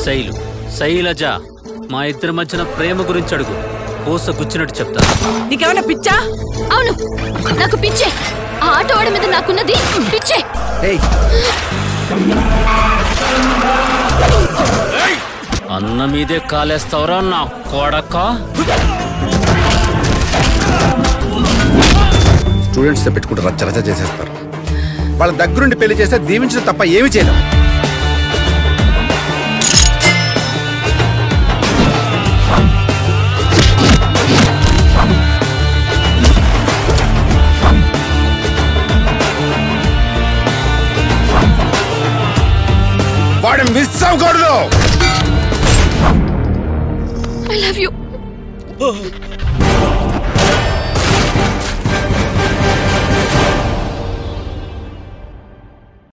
శైలు శైలజ మా ఇద్దరి మధ్యన ప్రేమ గురించి అడుగు పూస గుచ్చినట్టు చెప్తా నీకేమైనా పిచ్చా అవును నాకు పిచ్చే ఆ ఆటో వాడి మీద నాకున్నది పిచ్చే ఏయ్ అన్న మీదే కాలేస్తావురా నా కొడక స్టూడెంట్స్ పెట్టుకుంటూ రచ్చ రచ్చ చేసేస్తారు వాళ్ళ దగ్గరుండి పెళ్లి చేస్తే దీవించడం తప్ప ఏమి చేయలేం వాడు మిస్ అవ్వకూడదు ఐ లవ్ యూ